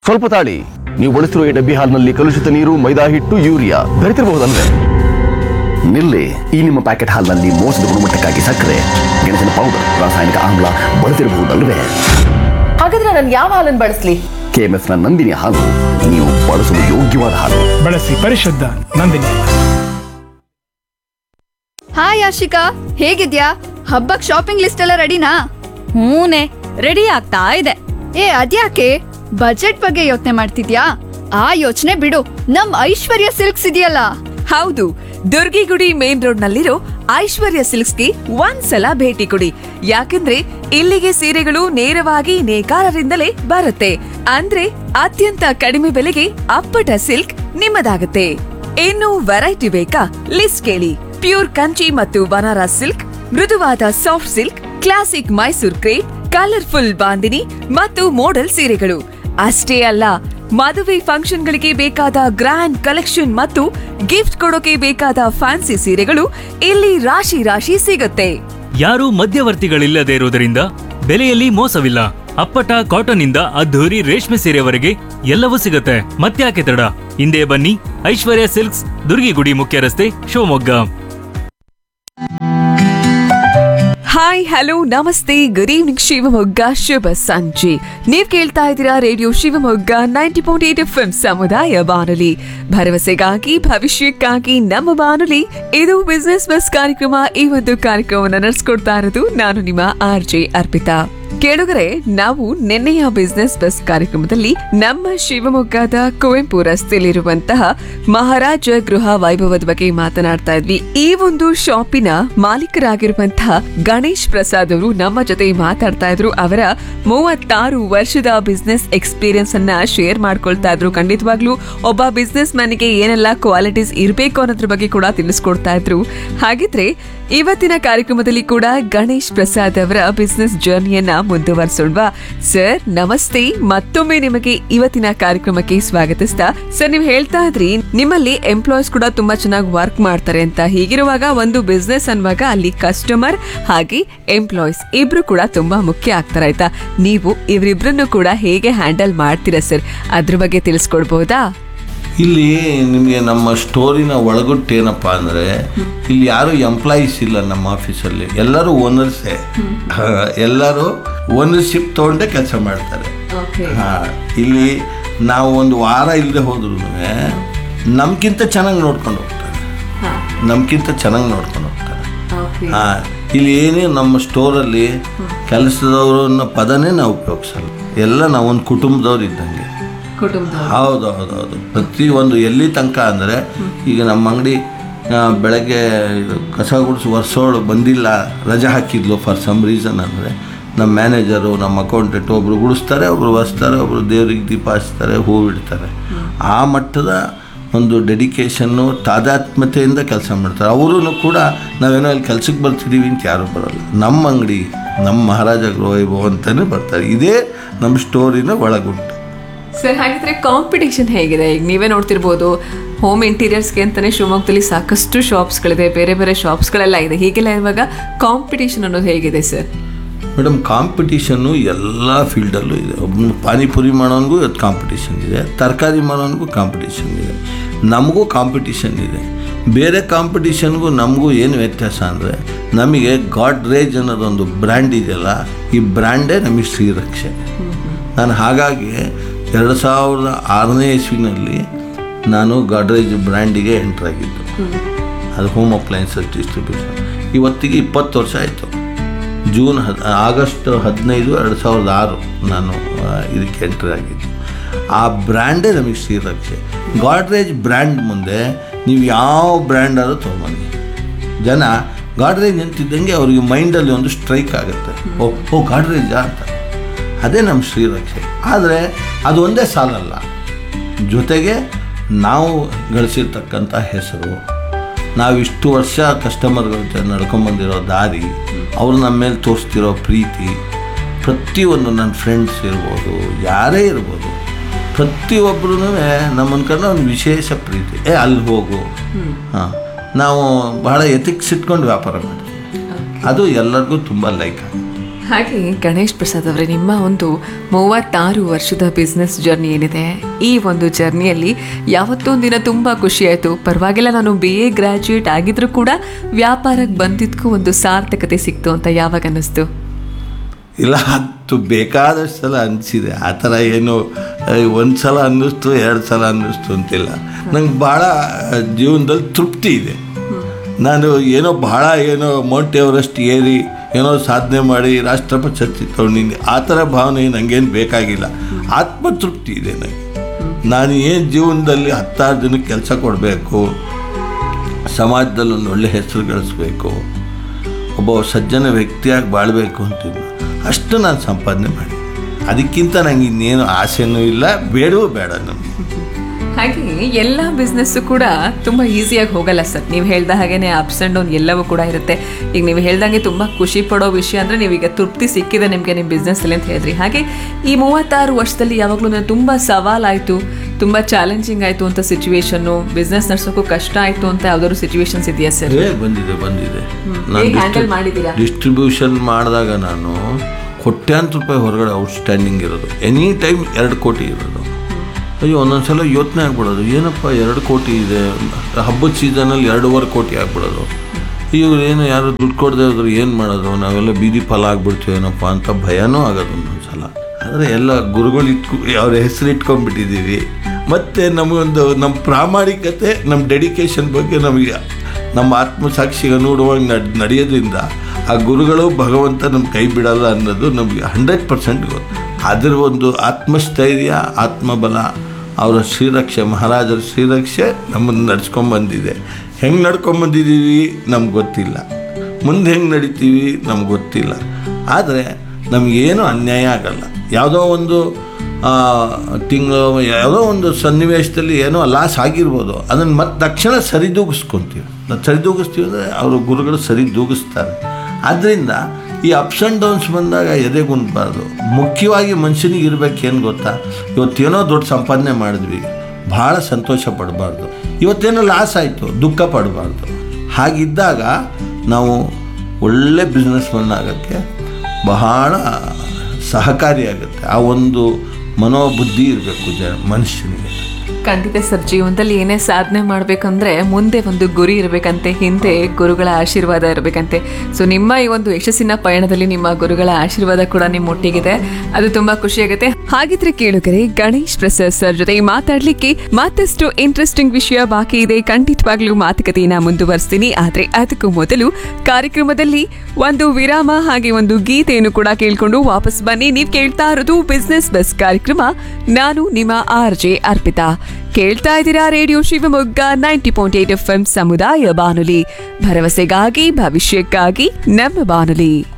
ಸ್ವಲ್ಪ ತಾಳಿ ನೀವು ಬಳಸಿರುವ ಈ ಡಬ್ಬಿ ಹಾಲ್ನಲ್ಲಿ ಕಲುಷಿತ ನೀರು ಮೈದಾ ಹಿಟ್ಟು ಯೂರಿಯಾ ಬೆರೆತಿರಬಹುದಲ್ವೇ ನಿಲ್ಲಿ ಈ ನಿಮ್ಮ ಪ್ಯಾಕೆಟ್ ಹಾಲ್ನಲ್ಲಿ ಮೋಸದ ಗುಣಮಟ್ಟಕ್ಕಾಗಿ ಸಕ್ಕರೆ ಗೆಣಸಿನ ಪೌಡರ್ ರಾಸಾಯನಿಕ ಆಮ್ಲ ಬಳಸಿರಬಹುದಲ್ವೇ ಹಾಗಾದ್ರೆ ನಾನು ಯಾವ ಹಾಲನ್ನು ಬಳಸ್ಲಿ ಕೆಎಂಎಫ್ ನ ನಂದಿನಿ ಹಾಲು ನೀವು ಬಳಸಲು ಯೋಗ್ಯವಾದ ಹಾಲು ಬಳಸಿ ಪರಿಶುದ್ಧ ನಂದಿನಿ ಹಾಯ್ ಆಶಿಕಾ ಹೇಗಿದ್ಯಾ ಹಬ್ಬಕ್ ಶಾಪಿಂಗ್ ಲಿಸ್ಟ್ ಎಲ್ಲ ರೆಡಿನಾ ಹೂನೆ ರೆಡಿ ಆಗ್ತಾ ಇದೆ ಏ ಅದ್ಯಾಕೆ ಬಜೆಟ್ ಬಗ್ಗೆ ಯೋಚನೆ ಮಾಡ್ತಿದ್ಯಾ ಆ ಯೋಚನೆ ಬಿಡು ನಮ್ ಐಶ್ವರ್ಯ ಸಿಲ್ಕ್ಸ್ ಇದೆಯಲ್ಲ ಹೌದು ದುರ್ಗಿಗುಡಿ ಮೇನ್ ರೋಡ್ ನಲ್ಲಿರೋ ಐಶ್ವರ್ಯ ಸಿಲ್ಕ್ಸ್ಗೆ ಒಂದ್ಸಲ ಭೇಟಿ ಕೊಡಿ ಯಾಕಂದ್ರೆ ಇಲ್ಲಿಗೆ ಸೀರೆಗಳು ನೇರವಾಗಿ ನೇಕಾರರಿಂದಲೇ ಬರುತ್ತೆ ಅಂದ್ರೆ ಅತ್ಯಂತ ಕಡಿಮೆ ಬೆಲೆಗೆ ಅಪ್ಪಟ ಸಿಲ್ಕ್ ನಿಮ್ಮದಾಗುತ್ತೆ ಇನ್ನು ವೆರೈಟಿ ಬೇಕಾ ಲಿಸ್ಟ್ ಕೇಳಿ ಪ್ಯೂರ್ ಕಂಚಿ ಮತ್ತು ಬನಾರಸ್ ಸಿಲ್ಕ್ ಮೃದುವಾದ soft silk classic Mysore crepe colourful bandhani ಮತ್ತು ಮೋಡಲ್ ಸೀರೆಗಳು ಅಷ್ಟೇ ಅಲ್ಲ ಮದುವೆ ಫಂಕ್ಷನ್ಗಳಿಗೆ ಬೇಕಾದ ಗ್ರ್ಯಾಂಡ್ ಕಲೆಕ್ಷನ್ ಮತ್ತು ಗಿಫ್ಟ್ ಕೊಡೋಕೆ ಬೇಕಾದ ಫ್ಯಾನ್ಸಿ ಸೀರೆಗಳು ಇಲ್ಲಿ ರಾಶಿ ರಾಶಿ ಸಿಗುತ್ತೆ ಯಾರೂ ಮಧ್ಯವರ್ತಿಗಳಿಲ್ಲದೆ ಇರುವುದರಿಂದ ಬೆಲೆಯಲ್ಲಿ ಮೋಸವಿಲ್ಲ ಅಪ್ಪಟ ಕಾಟನ್ ಇಂದ ಅದ್ಧೂರಿ ರೇಷ್ಮೆ ಸೀರೆವರೆಗೆ ಎಲ್ಲವೂ ಸಿಗುತ್ತೆ ಮತ್ತ್ಯಾಕೆ ತಡ ಹಿಂದೆ ಬನ್ನಿ ಐಶ್ವರ್ಯ ಸಿಲ್ಕ್ಸ್ ದುರ್ಗಿಗುಡಿ ಮುಖ್ಯ ರಸ್ತೆ ಶಿವಮೊಗ್ಗ ಹಾಯ್ ಹಲೋ ನಮಸ್ತೆ ಗುಡ್ ಈವ್ನಿಂಗ್ ಶಿವಮೊಗ್ಗ ಶುಭ ಸಂಜೆ ನೀವ್ ಕೇಳ್ತಾ ಇದ್ದೀರಾ radio Shivamogga ninety point eight F ಸಮುದಾಯ ಬಾನುಲಿ ಭರವಸೆಗಾಗಿ ಭವಿಷ್ಯಕ್ಕಾಗಿ ನಮ್ಮ ಬಾನುಲಿ ಇದು ಬಿಸ್ನೆಸ್ ಬಸ್ ಕಾರ್ಯಕ್ರಮ ಈ ಒಂದು ಕಾರ್ಯಕ್ರಮವನ್ನು ನಡೆಸ್ಕೊಡ್ತಾ ಇರೋದು ನಾನು ನಿಮ್ಮ ಆರ್ ಜೆ ಅರ್ಪಿತಾ ಕೇಳುಗರೆ ನಾವು ನಿನ್ನೆಯ ಬಿಸ್ನೆಸ್ ಬಸ್ ಕಾರ್ಯಕ್ರಮದಲ್ಲಿ ನಮ್ಮ ಶಿವಮೊಗ್ಗದ ಕುವೆಂಪು ರಸ್ತೆಯಲ್ಲಿರುವಂತಹ ಮಹಾರಾಜ ಗೃಹ ವೈಭವದ ಬಗ್ಗೆ ಮಾತನಾಡ್ತಾ ಇದ್ವಿ ಈ ಒಂದು ಶಾಪಿನ ಮಾಲೀಕರಾಗಿರುವಂತಹ ಗಣೇಶ್ ಪ್ರಸಾದ್ ಅವರು ನಮ್ಮ ಜೊತೆ ಮಾತಾಡ್ತಾ ಇದ್ರು ಅವರ ಮೂವತ್ತಾರು ವರ್ಷದ ಬಿಸ್ನೆಸ್ ಎಕ್ಸ್ಪೀರಿಯನ್ಸ್ ಅನ್ನ ಶೇರ್ ಮಾಡ್ಕೊಳ್ತಾ ಇದ್ರು ಖಂಡಿತವಾಗ್ಲೂ ಒಬ್ಬ ಬಿಸ್ನೆಸ್ ಮ್ಯಾನ್ಗೆ ಏನೆಲ್ಲ ಕ್ವಾಲಿಟೀಸ್ ಇರಬೇಕು ಅನ್ನೋದ್ರ ಬಗ್ಗೆ ಕೂಡ ತಿಳಿಸ್ಕೊಡ್ತಾ ಇದ್ರು ಹಾಗಿದ್ರೆ ಇವತ್ತಿನ ಕಾರ್ಯಕ್ರಮದಲ್ಲಿ ಕೂಡ ಗಣೇಶ್ ಪ್ರಸಾದ್ ಅವರ ಬಿಸ್ನೆಸ್ ಜರ್ನಿಯನ್ನ ಮುಂದುವರಿಸೋಣವಾ ಸರ್ ನಮಸ್ತೆ ಮತ್ತೊಮ್ಮೆ ನಿಮಗೆ ಇವತ್ತಿನ ಕಾರ್ಯಕ್ರಮಕ್ಕೆ ಸ್ವಾಗತಿಸ್ತಾ ಸರ್ ನೀವು ಹೇಳ್ತಾ ಇದ್ರಿ ನಿಮ್ಮಲ್ಲಿ ಎಂಪ್ಲಾಯೀಸ್ ಕೂಡ ತುಂಬಾ ಚೆನ್ನಾಗಿ ವರ್ಕ್ ಮಾಡ್ತಾರೆ ಅಂತ ಹೀಗಿರುವಾಗ ಒಂದು ಬಿಸ್ನೆಸ್ ಅನ್ನುವಾಗ ಅಲ್ಲಿ ಕಸ್ಟಮರ್ ಹಾಗೆ ಎಂಪ್ಲಾಯೀಸ್ ಇಬ್ರು ಕೂಡ ತುಂಬಾ ಮುಖ್ಯ ಆಗ್ತಾರೆ ಆಯ್ತಾ ನೀವು ಇವರಿಬ್ರನ್ನು ಕೂಡ ಹೇಗೆ ಹ್ಯಾಂಡಲ್ ಮಾಡ್ತೀರಾ ಸರ್ ಅದ್ರ ಬಗ್ಗೆ ತಿಳಿಸ್ಕೊಡ್ಬೋದಾ ಇಲ್ಲಿ ನಿಮಗೆ ನಮ್ಮ ಸ್ಟೋರಿನ ಒಳಗುಟ್ಟು ಏನಪ್ಪ ಅಂದರೆ ಇಲ್ಲಿ ಯಾರು ಎಂಪ್ಲಾಯೀಸ್ ಇಲ್ಲ ನಮ್ಮ ಆಫೀಸಲ್ಲಿ ಎಲ್ಲರೂ ಓನರ್ಸೇ ಎಲ್ಲರೂ ಓನರ್ಶಿಪ್ ತೊಗೊಂಡೇ ಕೆಲಸ ಮಾಡ್ತಾರೆ ಹಾಂ ಇಲ್ಲಿ ನಾವು ಒಂದು ವಾರ ಇಲ್ಲದೆ ಹೋದ್ರೂ ನಮ್ಗಿಂತ ಚೆನ್ನಾಗಿ ನೋಡ್ಕೊಂಡು ಹೋಗ್ತಾರೆ ನಮ್ಗಿಂತ ಚೆನ್ನಾಗಿ ನೋಡ್ಕೊಂಡು ಹೋಗ್ತಾರೆ ಹಾಂ ಇಲ್ಲಿ ಏನೇ ನಮ್ಮ ಸ್ಟೋರಲ್ಲಿ ಕೆಲಸದವರು ಅನ್ನೋ ಪದನೇ ನಾವು ಉಪಯೋಗಿಸಲ್ಲ ಎಲ್ಲ ನಾವು ಒಂದು ಕುಟುಂಬದವ್ರು ಇದ್ದಂಗೆ ಹೌದು ಹೌದು ಹೌದು ಪ್ರತಿಯೊಂದು ಎಲ್ಲಿ ತನಕ ಅಂದರೆ ಈಗ ನಮ್ಮ ಅಂಗಡಿ ಬೆಳಗ್ಗೆ ಇದು ಕಸ ಗುಡಿಸಿ ವರ್ಷೋಳು ಬಂದಿಲ್ಲ ರಜೆ ಹಾಕಿದ್ಲು ಫಾರ್ ಸಮ್ ರೀಸನ್ ಅಂದರೆ ನಮ್ಮ ಮ್ಯಾನೇಜರು ನಮ್ಮ ಅಕೌಂಟೆಂಟ್ ಒಬ್ರು ಗುಡಿಸ್ತಾರೆ ಒಬ್ರು ಒರೆಸ್ತಾರೆ ಒಬ್ರು ದೇವ್ರಿಗೆ ದೀಪ ಹಚ್ತಾರೆ ಹೂವು ಇಡ್ತಾರೆ ಆ ಮಟ್ಟದ ಒಂದು ಡೆಡಿಕೇಶನ್ನು ತಾದಾತ್ಮ್ಯತೆಯಿಂದ ಕೆಲಸ ಮಾಡ್ತಾರೆ ಅವರು ಕೂಡ ನಾವೇನೋ ಇಲ್ಲಿ ಕೆಲ್ಸಕ್ಕೆ ಬರ್ತಿದ್ದೀವಿ ಅಂತ ಯಾರೂ ಬರೋಲ್ಲ ನಮ್ಮ ಅಂಗಡಿ ನಮ್ಮ ಮಹಾರಾಜ ಗೃಹವೈಭವ ಅಂತಲೇ ಬರ್ತಾರೆ ಇದೇ ನಮ್ಮ ಸ್ಟೋರಿನ ಒಳಗುಂಟು ಸರ್ ಹಾಗಿದ್ರೆ ಕಾಂಪಿಟೇಷನ್ ಹೇಗಿದೆ ಈಗ ನೀವೇ ನೋಡ್ತಿರ್ಬೋದು ಹೋಮ್ ಇಂಟೀರಿಯರ್ಸ್ಗೆ ಅಂತಾನೆ ಶಿವಮೊಗ್ಗದಲ್ಲಿ ಸಾಕಷ್ಟು ಶಾಪ್ಸ್ಗಳಿದೆ ಬೇರೆ ಬೇರೆ ಶಾಪ್ಸ್ಗಳೆಲ್ಲ ಇದೆ ಹೀಗೆಲ್ಲ ಇರುವಾಗ ಕಾಂಪಿಟೇಷನ್ ಅನ್ನೋದು ಹೇಗಿದೆ ಸರ್ ಮೇಡಮ್ ಕಾಂಪಿಟೀಷನ್ನು ಎಲ್ಲ ಫೀಲ್ಡಲ್ಲೂ ಇದೆ ಒಬ್ಬನು ಪಾನಿಪುರಿ ಮಾಡೋನಿಗೂ ಇವತ್ತು ಕಾಂಪಿಟೀಷನ್ ಇದೆ ತರಕಾರಿ ಮಾಡೋನಿಗೂ ಕಾಂಪಿಟೀಷನ್ ಇದೆ ನಮಗೂ ಕಾಂಪಿಟೀಷನ್ ಇದೆ ಬೇರೆ ಕಾಂಪಿಟೀಷನ್ಗೂ ನಮಗೂ ಏನು ವ್ಯತ್ಯಾಸ ಅಂದರೆ ನಮಗೆ ಗಾಡ್ ರೇಜ್ ಅನ್ನೋದೊಂದು ಬ್ರ್ಯಾಂಡ್ ಇದೆಯಲ್ಲ ಈ ಬ್ರ್ಯಾಂಡೇ ನಮಗೆ ಶ್ರೀರಕ್ಷೆ ನಾನು ಹಾಗಾಗಿ ಎರಡು ಸಾವಿರದ ಆರನೇ ಇಸ್ವಿನಲ್ಲಿ ನಾನು ಗಾಡ್ರೇಜ್ ಬ್ರ್ಯಾಂಡಿಗೆ ಎಂಟ್ರ್ ಆಗಿದ್ದು ಅದು ಹೋಮ್ ಅಪ್ಲಯನ್ಸಸ್ ಡಿಸ್ಟ್ರಿಬ್ಯೂಷನ್ ಇವತ್ತಿಗೆ ಇಪ್ಪತ್ತು ವರ್ಷ ಆಯಿತು ಜೂನ್ ಹದ್ ಆಗಸ್ಟ್ ಹದಿನೈದು ಎರಡು ಸಾವಿರದ ಆರು ನಾನು ಆ, ಇದಕ್ಕೆ ಎಂಟ್ರಿ ಆಗಿದ್ದು ಆ ಬ್ರ್ಯಾಂಡೇ ನಮಗೆ ಶ್ರೀರಕ್ಷೆ ಗಾಡ್ರೇಜ್ ಬ್ರ್ಯಾಂಡ್ ಮುಂದೆ ನೀವು ಯಾವ ಬ್ರ್ಯಾಂಡ್ ಆದರೂ ತೊಗೊಂಬನ್ನಿ ಜನ ಗಾಡ್ರೇಜ್ ಅಂತಿದ್ದಂಗೆ ಅವ್ರಿಗೆ ಮೈಂಡಲ್ಲಿ ಒಂದು ಸ್ಟ್ರೈಕ್ ಆಗುತ್ತೆ ಓ ಓ ಗಾಡ್ರೇಜಾ ಅಂತ ಅದೇ ನಮ್ಮ ಶ್ರೀರಕ್ಷೆ ಆದರೆ ಅದು ಒಂದೇ ಸಾಲಲ್ಲ ಜೊತೆಗೆ ನಾವು ಗಳಿಸಿರ್ತಕ್ಕಂಥ ಹೆಸರು ನಾವು ಇಷ್ಟು ವರ್ಷ ಕಸ್ಟಮರ್ಗಳ ಜೊತೆ ನಡ್ಕೊಂಬಂದಿರೋ ದಾರಿ ಅವರು ನಮ್ಮ ಮೇಲೆ ತೋರಿಸ್ತಿರೋ ಪ್ರೀತಿ ಪ್ರತಿಯೊಂದು ನನ್ನ ಫ್ರೆಂಡ್ಸ್ ಇರ್ಬೋದು ಯಾರೇ ಇರ್ಬೋದು ಪ್ರತಿಯೊಬ್ಬರೂ ನಮ್ಮನ್ನು ಕಂಡು ಒಂದು ವಿಶೇಷ ಪ್ರೀತಿ ಏ ಅಲ್ಲಿ ಹೋಗು ಹಾಂ ನಾವು ಬಹಳ ಎಥಿಕ್ಸ್ ಇಟ್ಕೊಂಡು ವ್ಯಾಪಾರ ಮಾಡ್ತೀವಿ ಅದು ಎಲ್ಲರಿಗೂ ತುಂಬ ಲೈಕ್ ಆಗುತ್ತೆ ಹಾಗೆ ಗಣೇಶ್ ಪ್ರಸಾದ್ ಅವರೇ ನಿಮ್ಮ ಒಂದು ಮೂವತ್ತಾರು ವರ್ಷದ ಬಿಸ್ನೆಸ್ ಜರ್ನಿ ಏನಿದೆ ಈ ಒಂದು ಜರ್ನಿಯಲ್ಲಿ ಯಾವತ್ತೊಂದು ದಿನ ತುಂಬ ಖುಷಿ ಆಯಿತು ಪರವಾಗಿಲ್ಲ ನಾನು ಬಿ ಎ ಗ್ರ್ಯಾಜುಯೇಟ್ ಆಗಿದ್ರೂ ಕೂಡ ವ್ಯಾಪಾರಕ್ಕೆ ಬಂದಿದ್ದಕ್ಕೂ ಒಂದು ಸಾರ್ಥಕತೆ ಸಿಕ್ತು ಅಂತ ಯಾವಾಗ ಅನ್ನಿಸ್ತು ಇಲ್ಲ ಅದು ಬೇಕಾದಷ್ಟು ಸಲ ಅನಿಸಿದೆ ಆ ಥರ ಏನು ಒಂದು ಸಲ ಅನ್ನಿಸ್ತು ಎರಡು ಸಲ ಅನ್ನಿಸ್ತು ಅಂತಿಲ್ಲ ನಂಗೆ ಭಾಳ ಜೀವನದಲ್ಲಿ ತೃಪ್ತಿ ಇದೆ ನಾನು ಏನೋ ಭಾಳ ಏನೋ ಮೌಂಟ್ ಎವರೆಸ್ಟ್ ಏರಿ ಏನೋ ಸಾಧನೆ ಮಾಡಿ ರಾಷ್ಟ್ರ ಪ್ರಶಸ್ತಿ ತೊಗೊಂಡಿನಿ ಆ ಥರ ಭಾವನೆ ನನಗೇನು ಬೇಕಾಗಿಲ್ಲ ಆತ್ಮತೃಪ್ತಿ ಇದೆ ನನಗೆ ನಾನು ಏನು ಜೀವನದಲ್ಲಿ ಹತ್ತಾರು ಜನಕ್ಕೆ ಕೆಲಸ ಕೊಡಬೇಕು ಸಮಾಜದಲ್ಲಿ ಒಂದು ಒಳ್ಳೆ ಹೆಸರು ಗಳಿಸ್ಬೇಕು ಒಬ್ಬ ಸಜ್ಜನ ವ್ಯಕ್ತಿಯಾಗಿ ಬಾಳಬೇಕು ಅಂತಿದ್ದು ಅಷ್ಟು ನಾನು ಸಂಪಾದನೆ ಮಾಡಿ ಅದಕ್ಕಿಂತ ನಂಗೆ ಇನ್ನೇನು ಆಸೆನೂ ಇಲ್ಲ ಬೇಡವೂ ಬೇಡ ನಮಗೆ ಹಾಗೆ ಎಲ್ಲ ಬಿಸ್ನೆಸ್ಸು ಕೂಡ ತುಂಬ ಈಸಿಯಾಗಿ ಹೋಗಲ್ಲ ಸರ್ ನೀವು ಹೇಳ್ದ ಹಾಗೇನೆ ಅಪ್ಸ್ ಆ್ಯಂಡ್ ಡೌನ್ ಎಲ್ಲವೂ ಕೂಡ ಇರುತ್ತೆ ಈಗ ನೀವು ಹೇಳ್ದಂಗೆ ತುಂಬ ಖುಷಿ ಪಡೋ ವಿಷಯ ಅಂದರೆ ನೀವೀಗ ತೃಪ್ತಿ ಸಿಕ್ಕಿದೆ ನಿಮಗೆ ನಿಮ್ಮ ಬಿಸ್ನೆಸ್ಸಲ್ಲಿ ಅಂತ ಹೇಳಿದ್ರಿ ಹಾಗೆ ಈ ಮೂವತ್ತಾರು ವರ್ಷದಲ್ಲಿ ಯಾವಾಗಲೂ ನನಗೆ ತುಂಬ ಸವಾಲಾಯಿತು ತುಂಬ ಚಾಲೆಂಜಿಂಗ್ ಆಯಿತು ಅಂತ ಸಿಚುವೇಶನ್ನು ಬಿಸ್ನೆಸ್ ನಡೆಸೋಕ್ಕೂ ಕಷ್ಟ ಆಯಿತು ಅಂತ ಯಾವ್ದಾದ್ರು ಸಿಚುವೇಶನ್ಸ್ ಇದೆಯಾ ಸರ್ ಏ ಬಂದಿದೆ ಬಂದಿದೆ ಹೇಗೆ handle ಮಾಡಿದ್ದೀರಾ? ಡಿಸ್ಟ್ರಿಬ್ಯೂಷನ್ ಮಾಡಿದಾಗ ನಾನು ಕೋಟ್ಯಾಂತರ ರೂಪಾಯಿ ಹೊರಗಡೆ ಔಟ್ಸ್ಟ್ಯಾಂಡಿಂಗ್ ಇರೋದು ಎನಿ ಟೈಮ್ ಎರಡು ಕೋಟಿ ಇರೋದು ಅಯ್ಯೋ ಒಂದೊಂದ್ಸಲ ಯೋಚನೆ ಆಗ್ಬಿಡೋದು ಏನಪ್ಪ ಎರಡು ಕೋಟಿ ಇದೆ ಹಬ್ಬದ ಸೀಸನಲ್ಲಿ ಎರಡೂವರೆ ಕೋಟಿ ಆಗ್ಬಿಡೋದು ಇವ್ರು ಏನು ಯಾರು ದುಡ್ಡು ಕೊಡದೆ ಹೋದ್ರೆ ಏನು ಮಾಡೋದು ನಾವೆಲ್ಲ ಬೀದಿ ಫಲ ಆಗ್ಬಿಡ್ತೀವೇನಪ್ಪ ಅಂತ ಭಯನೂ ಆಗೋದು ಒಂದೊಂದ್ಸಲ ಆದರೆ ಎಲ್ಲ ಗುರುಗಳು ಇಟ್ಕೊ ಅವ್ರ ಹೆಸರು ಇಟ್ಕೊಂಡ್ಬಿಟ್ಟಿದ್ದೀವಿ ಮತ್ತು ನಮಗೊಂದು ನಮ್ಮ ಪ್ರಾಮಾಣಿಕತೆ ನಮ್ಮ ಡೆಡಿಕೇಶನ್ ಬಗ್ಗೆ ನಮಗೆ ನಮ್ಮ ಆತ್ಮಸಾಕ್ಷಿಗೆ ನೋಡುವಂಗೆ ನಡ್ ನಡೆಯೋದ್ರಿಂದ ಆ ಗುರುಗಳು ಭಗವಂತ ನಮ್ಮ ಕೈ ಬಿಡಲ್ಲ ಅನ್ನೋದು ನಮಗೆ ಹಂಡ್ರೆಡ್ ಪರ್ಸೆಂಟ್ ಗೊತ್ತು ಅದರ ಒಂದು ಆತ್ಮಸ್ಥೈರ್ಯ ಆತ್ಮಬಲ ಅವರ ಶ್ರೀರಕ್ಷೆ ಮಹಾರಾಜರ ಶ್ರೀರಕ್ಷೆ ನಮ್ಮನ್ನು ನಡ್ಸ್ಕೊಂಬಂದಿದೆ ಹೆಂಗೆ ನಡ್ಕೊಂಬಂದಿದ್ದೀವಿ ನಮ್ಗೆ ಗೊತ್ತಿಲ್ಲ ಮುಂದೆ ಹೆಂಗೆ ನಡಿತೀವಿ ನಮ್ಗೆ ಗೊತ್ತಿಲ್ಲ ಆದರೆ ನಮಗೇನು ಅನ್ಯಾಯ ಆಗಲ್ಲ ಯಾವುದೋ ಒಂದು ತಿಂಗಳು ಯಾವುದೋ ಒಂದು ಸನ್ನಿವೇಶದಲ್ಲಿ ಏನೋ ಲಾಸ್ ಆಗಿರ್ಬೋದು ಅದನ್ನು ಮತ್ತೆ ತಕ್ಷಣ ಸರಿದೂಗಿಸ್ಕೊತೀವಿ ನಾವು ಸರಿದೂಗಿಸ್ತೀವಿ ಅಂದರೆ ಅವರು ಗುರುಗಳು ಸರಿದೂಗಿಸ್ತಾರೆ ಆದ್ದರಿಂದ ಈ ಅಪ್ಸ್ ಆ್ಯಂಡ್ ಡೌನ್ಸ್ ಬಂದಾಗ ಎದೆಗುಂದಬಾರ್ದು ಮುಖ್ಯವಾಗಿ ಮನುಷ್ಯನಿಗೆ ಇರಬೇಕೇನು ಗೊತ್ತಾ ಇವತ್ತೇನೋ ದೊಡ್ಡ ಸಂಪಾದನೆ ಮಾಡಿದ್ವಿ ಭಾಳ ಸಂತೋಷ ಪಡಬಾರ್ದು ಇವತ್ತೇನೋ ಲಾಸ್ ಆಯಿತು ದುಃಖ ಪಡಬಾರ್ದು ಹಾಗಿದ್ದಾಗ ನಾವು ಒಳ್ಳೆ ಬಿಸ್ನೆಸ್ ಮನ್ ಆಗೋಕ್ಕೆ ಬಹಳ ಸಹಕಾರಿಯಾಗುತ್ತೆ ಆ ಒಂದು ಮನೋಬುದ್ಧಿ ಇರಬೇಕು ಜ ಮನುಷ್ಯನಿಗೆ ಖಂಡಿತ ಸರ್ ಜೀವನದಲ್ಲಿ ಏನೇ ಸಾಧನೆ ಮಾಡಬೇಕಂದ್ರೆ ಮುಂದೆ ಒಂದು ಗುರಿ ಇರಬೇಕಂತೆ ಹಿಂದೆ ಗುರುಗಳ ಆಶೀರ್ವಾದ ಇರಬೇಕಂತೆ ಸೊ ನಿಮ್ಮ ಈ ಒಂದು ಯಶಸ್ಸಿನ ಪಯಣದಲ್ಲಿ ನಿಮ್ಮ ಗುರುಗಳ ಆಶೀರ್ವಾದ ಕೂಡ ನಿಮ್ಮ ಒಟ್ಟಿಗಿದೆ ಅದು ತುಂಬಾ ಖುಷಿಯಾಗುತ್ತೆ ಹಾಗಿದ್ರೆ ಕೇಳುಗರೆ ಗಣೇಶ್ ಪ್ರಸಾದ್ ಸರ್ ಜೊತೆ ಮಾತಾಡ್ಲಿಕ್ಕೆ ಮತ್ತಷ್ಟು ಇಂಟ್ರೆಸ್ಟಿಂಗ್ ವಿಷಯ ಬಾಕಿ ಇದೆ ಖಂಡಿತವಾಗ್ಲೂ ಮಾತುಕತೆಯನ್ನ ಮುಂದುವರಿಸ್ತೀನಿ ಆದ್ರೆ ಅದಕ್ಕೂ ಮೊದಲು ಕಾರ್ಯಕ್ರಮದಲ್ಲಿ ಒಂದು ವಿರಾಮ ಹಾಗೆ ಒಂದು ಗೀತೆಯನ್ನು ಕೂಡ ಕೇಳ್ಕೊಂಡು ವಾಪಸ್ ಬನ್ನಿ ನೀವು ಕೇಳ್ತಾ ಇರೋದು ಬಿಸ್ನೆಸ್ ಬಸ್ ಕಾರ್ಯಕ್ರಮ ನಾನು ನಿಮ್ಮ ಆರ್ ಜೆ ಅರ್ಪಿತಾ ಕೇಳ್ತಾ ಇದ್ದೀರಾ radio Shivamogga ninety point eight F M ಸಮುದಾಯ ಬಾನುಲಿ ಭರವಸೆಗಾಗಿ ಭವಿಷ್ಯಕ್ಕಾಗಿ ನಮ್ಮ ಬಾನುಲಿ